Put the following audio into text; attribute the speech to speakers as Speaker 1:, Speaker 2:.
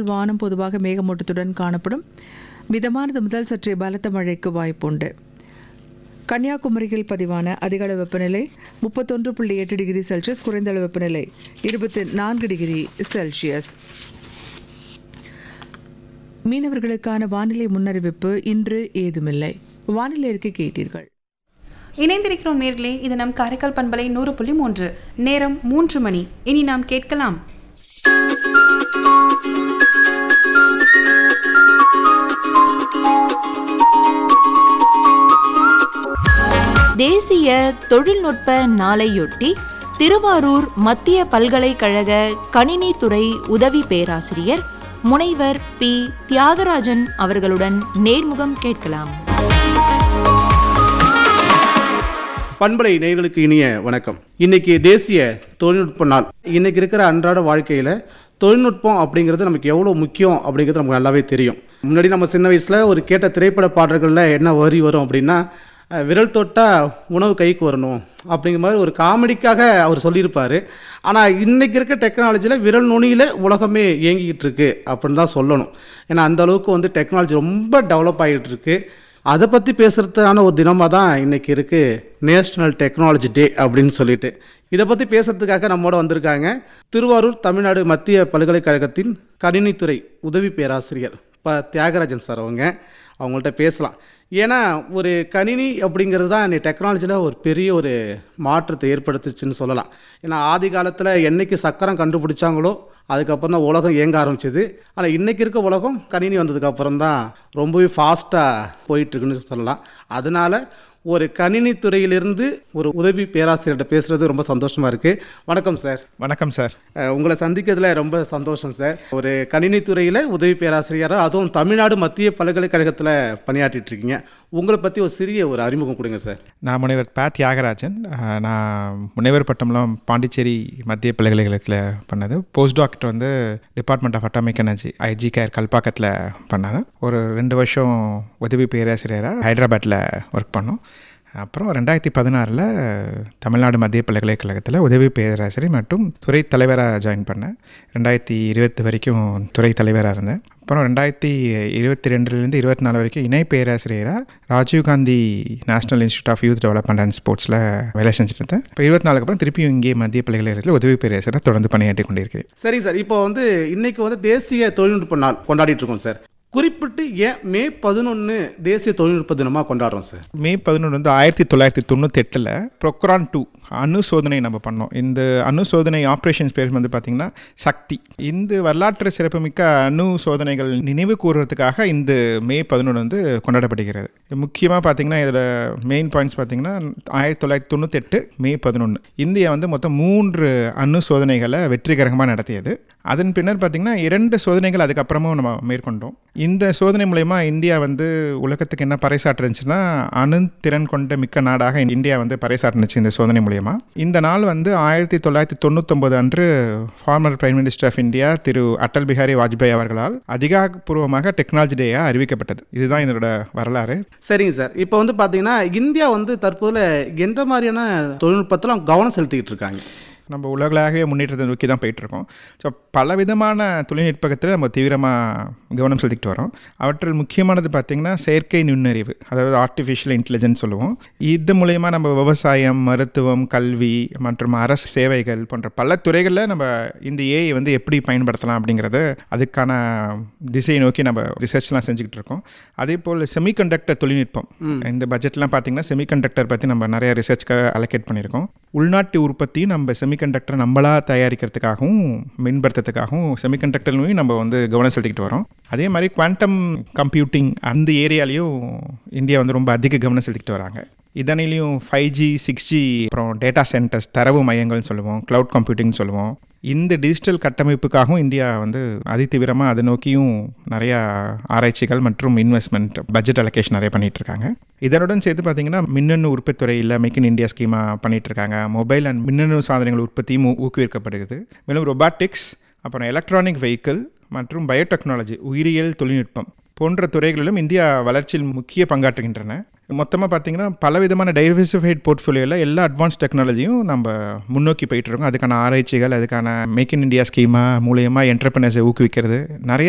Speaker 1: முதல் வானம் பொதுவாக மேகமூட்டத்துடன் காணப்படும் மிதமானது முதல் சற்றே பலத்த மழைக்கு வாய்ப்புண்டு கன்னியாகுமரியில் பதிவான அதிகளவு வெப்பநிலை முப்பத்தொன்று புள்ளி எட்டு டிகிரி செல்சியஸ் குறைந்த அளவு வெப்பநிலை இருபத்தி நான்கு டிகிரி செல்சியஸ் மீனவர்களுக்கான வானிலை முன்னறிவிப்பு இன்று ஏதுமில்லை வானிலை அறிக்கை கேட்டீர்கள்
Speaker 2: இணைந்திருக்கிறோம் நேர்களே இது நம் காரைக்கால் பண்பலை நூறு புள்ளி மூன்று நேரம் மூன்று மணி இனி நாம் கேட்கலாம்
Speaker 3: தேசிய தொழில்நுட்ப நாளையொட்டி திருவாரூர் மத்திய பல்கலைக்கழக கணினித்துறை உதவி பேராசிரியர் முனைவர் பி தியாகராஜன் அவர்களுடன் நேர்முகம் கேட்கலாம்
Speaker 4: பண்பலை நேயர்களுக்கு இனிய வணக்கம் இன்னைக்கு தேசிய தொழில்நுட்ப நாள் இன்னைக்கு இருக்கிற அன்றாட வாழ்க்கையில் தொழில்நுட்பம் அப்படிங்கிறது நமக்கு எவ்வளோ முக்கியம் அப்படிங்கிறது நமக்கு நல்லாவே தெரியும் முன்னாடி நம்ம சின்ன வயசில் ஒரு கேட்ட திரைப்பட பாடல்களில் என்ன வரி வரும் அப்படின்னா அஹ், விரல் தொட்டா உணவு கைக்கு வரணும் அப்படிங்கிற மாதிரி ஒரு காமெடிக்காக அவர் சொல்லியிருப்பார் ஆனால் இன்னைக்கு இருக்க டெக்னாலஜியில் விரல் நுனியில் உலகமே இயங்கிக்கிட்டு இருக்கு அப்படின்னு தான் சொல்லணும் ஏன்னா அந்த அளவுக்கு வந்து டெக்னாலஜி ரொம்ப டெவலப் ஆகிட்டு இருக்கு அதை பற்றி பேசுகிறதுக்கான ஒரு தினமாக தான் இன்றைக்கி இருக்குது நேஷ்னல் டெக்னாலஜி டே அப்படின்னு சொல்லிட்டு இதை பற்றி பேசுறதுக்காக நம்மோட வந்திருக்காங்க திருவாரூர் தமிழ்நாடு மத்திய பல்கலைக்கழகத்தின் கணினித்துறை உதவி பேராசிரியர் ப தியாகராஜன் சார் அவங்க அவங்கள்ட்ட பேசலாம் ஏன்னா ஒரு கணினி அப்படிங்கிறது தான் இன்னைக்கு டெக்னாலஜியில் ஒரு பெரிய ஒரு மாற்றத்தை ஏற்படுத்துச்சுன்னு சொல்லலாம் ஏன்னா ஆதி காலத்தில் என்னைக்கு சக்கரம் கண்டுபிடிச்சாங்களோ அதுக்கப்புறம் தான் உலகம் இயங்க ஆரம்பிச்சது ஆனால் இன்றைக்கி இருக்க உலகம் கணினி வந்ததுக்கப்புறம் தான் ரொம்பவே ஃபாஸ்ட்டாக போயிட்டுருக்குன்னு சொல்லலாம் அதனால் ஒரு கணினி துறையிலிருந்து ஒரு உதவி பேராசிரியர்கிட்ட பேசுகிறது ரொம்ப சந்தோஷமாக இருக்குது வணக்கம் சார்
Speaker 5: வணக்கம் சார்
Speaker 4: அஹ், உங்களை சந்திக்கிறதுல ரொம்ப சந்தோஷம் சார் ஒரு கணினி துறையில் உதவி பேராசிரியராக அதுவும் தமிழ்நாடு மத்திய பல்கலைக்கழகத்தில் பணியாற்றிட்டு இருக்கீங்க உங்களை பற்றி ஒரு சிறிய ஒரு அறிமுகம் கொடுங்க சார்
Speaker 5: நான் முனைவர் ப தியாகராஜன் அஹ், நான் முனைவர் பட்டம்லாம் பாண்டிச்சேரி மத்திய பல்கலைக்கழகத்தில் பண்ணது போஸ்ட் டாக்டர் வந்து department of atomic energy IG car கல்பாக்கத்தில் பண்ணது ஒரு ரெண்டு வருஷம் உதவி பேராசிரியராக ஹைதராபாத்தில் ஒர்க் பண்ணோம் அப்புறம் ரெண்டாயிரத்தி பதினாறில் தமிழ்நாடு மத்திய பல்கலைக்கழகத்தில் உதவி பேராசிரியர் மற்றும் துறை தலைவராக ஜாயின் பண்ணேன் ரெண்டாயிரத்தி இருபத்து வரைக்கும் துறை தலைவராக இருந்தேன் அப்புறம் ரெண்டாயிரத்தி இருபத்தி ரெண்டுலேருந்து இருபத்தி நாலு வரைக்கும் இணை பேராசிரியராக Rajiv Gandhi national institute of youth development and ஸ்போர்ட்ஸில் வேலை செஞ்சுட்டு இருந்தேன் இப்போ இருபத்தி நாலுக்கு அப்புறம் திருப்பியும் இங்கே மத்திய பல்கலைக்கழகத்தில் உதவி பேராசிரியராக தொடர்ந்து பணியாற்றி கொண்டிருக்கிறேன்
Speaker 4: சரிங்க சார் இப்போ வந்து இன்னைக்கு வந்து தேசிய தொழில்நுட்ப நாள் கொண்டாடிட்டு இருக்கோம் சார் குறிப்பிட்டு ஏன் மே பதினொன்று தேசிய தொழில்நுட்ப தினமாக கொண்டாடுறோம் சார்
Speaker 5: மே பதினொன்று வந்து ஆயிரத்தி தொள்ளாயிரத்தி தொண்ணூத்தெட்டில் ப்ரொக்ரான் டூ அணு சோதனை நம்ம பண்ணோம் இந்த அணு சோதனை ஆப்ரேஷன்ஸ் பேர் வந்து பார்த்திங்கன்னா சக்தி இந்த வரலாற்று சிறப்புமிக்க அணு சோதனைகள் நினைவு கூறுறதுக்காக இந்த மே பதினொன்று வந்து கொண்டாடப்படுகிறது முக்கியமாக பார்த்திங்கன்னா இதில் மெயின் பாயிண்ட்ஸ் பார்த்திங்கன்னா ஆயிரத்தி தொள்ளாயிரத்தி தொண்ணூத்தெட்டு மே பதினொன்று இந்தியா வந்து மொத்தம் மூன்று அணு சோதனைகளை வெற்றிகரமாக நடத்தியது அதன் பின்னர் பார்த்திங்கன்னா இரண்டு சோதனைகள் அதுக்கப்புறமும் நம்ம மேற்கொண்டோம் இந்த சோதனை மூலயமா இந்தியா வந்து உலகத்துக்கு என்ன பறைசாற்றுச்சுன்னா அணு திறன் கொண்ட மிக்க நாடாக இந்தியா வந்து பறைசாற்றுனுச்சு இந்த சோதனை மூலயமா இந்த நாள் வந்து ஆயிரத்தி தொள்ளாயிரத்தி தொண்ணூத்தொம்பது அன்று former prime minister of India Thiru Atal Bihari Vajpayee அவர்களால் அதிகாரப்பூர்வமாக டெக்னாலஜி டேயாக அறிவிக்கப்பட்டது இதுதான் இதனோட வரலாறு
Speaker 4: சரிங்க சார் இப்போ வந்து பார்த்தீங்கன்னா இந்தியா வந்து தற்போதுல எந்த மாதிரியான தொழில்நுட்பத்தில் கவனம் செலுத்திக்கிட்டு இருக்காங்க
Speaker 5: நம்ம உலகளாகவே முன்னேற்றத்தை நோக்கி தான் போயிட்டுருக்கோம் ஸோ பல விதமான தொழில்நுட்பத்தில் நம்ம தீவிரமாக கவனம் செலுத்திக்கிட்டு வரோம் அவற்றில் முக்கியமானது பார்த்திங்கன்னா செயற்கை நுண்ணறிவு அதாவது ஆர்டிஃபிஷியல் இன்டெலிஜென்ஸ் சொல்லுவோம் இது மூலயமா நம்ம விவசாயம் மருத்துவம் கல்வி மற்றும் அரசு சேவைகள் போன்ற பல துறைகளில் நம்ம இந்த ஏஐ வந்து எப்படி பயன்படுத்தலாம் அப்படிங்கிறத அதுக்கான திசையை நோக்கி நம்ம ரிசர்ச்லாம் செஞ்சுக்கிட்டு இருக்கோம் அதே போல் செமிகண்டக்டர் தொழில்நுட்பம் இந்த பட்ஜெட்லாம் பார்த்திங்கன்னா செமிகண்டக்டர் பற்றி நம்ம நிறைய ரிசர்ச்க்காக அலோகேட் பண்ணியிருக்கோம் உள்நாட்டு உற்பத்தியும் நம்ம செமிகண்டக்டர் நம்மளாக தயாரிக்கிறதுக்காகவும் மேம்படுத்துறதுக்காகவும் செமிகண்டக்டர்லையும் நம்ம வந்து கவனம் செலுத்திக்கிட்டு வரோம் அதே மாதிரி குவாண்டம் கம்ப்யூட்டிங் அந்த ஏரியாலையும் இந்தியா வந்து ரொம்ப அதிக கவனம் செலுத்திக்கிட்டு வராங்க இதனிலையும் ஃபைவ் ஜி சிக்ஸ் ஜி அப்புறம் டேட்டா சென்டர்ஸ் தரவு மையங்கள்னு சொல்லுவோம் க்ளவுட் கம்ப்யூட்டிங் சொல்லுவோம் இந்த டிஜிட்டல் கட்டமைப்புக்காகவும் இந்தியா வந்து அதிதீவிரமாக அதை நோக்கியும் நிறையா ஆராய்ச்சிகள் மற்றும் இன்வெஸ்ட்மெண்ட் பட்ஜெட் அலோகேஷன் நிறைய பண்ணிட்டு இருக்காங்க இதனுடன் சேர்த்து பார்த்தீங்கன்னா மின்னணு உற்பத்தி துறையில் மேக் இன் இந்தியா ஸ்கீமாக பண்ணிட்டு இருக்காங்க மொபைல் அண்ட் மின்னணு சாதனங்கள் உற்பத்தியும் ஊ- ஊக்குவிக்கப்படுகிறது மேலும் ரொபாட்டிக்ஸ் அப்புறம் எலக்ட்ரானிக் வெஹிக்கிள் மற்றும் பயோடெக்னாலஜி உயிரியல் தொழில்நுட்பம் போன்ற துறைகளிலும் இந்தியா வளர்ச்சியில் முக்கிய பங்காற்றுகின்றன மொத்தமாக பார்த்தீங்கன்னா பலவிதமான டைவர்சிஃபைட் போர்ட்ஃபோலியோவில் எல்லா அட்வான்ஸ் டெக்னாலஜியும் நம்ம முன்னோக்கி போயிட்டு இருக்கோம் அதுக்கான ஆராய்ச்சிகள் அதுக்கான மேக் இன் இந்தியா ஸ்கீமா மூலியமாக என்டர்பிரினர்ஸை ஊக்குவிக்கிறது நிறைய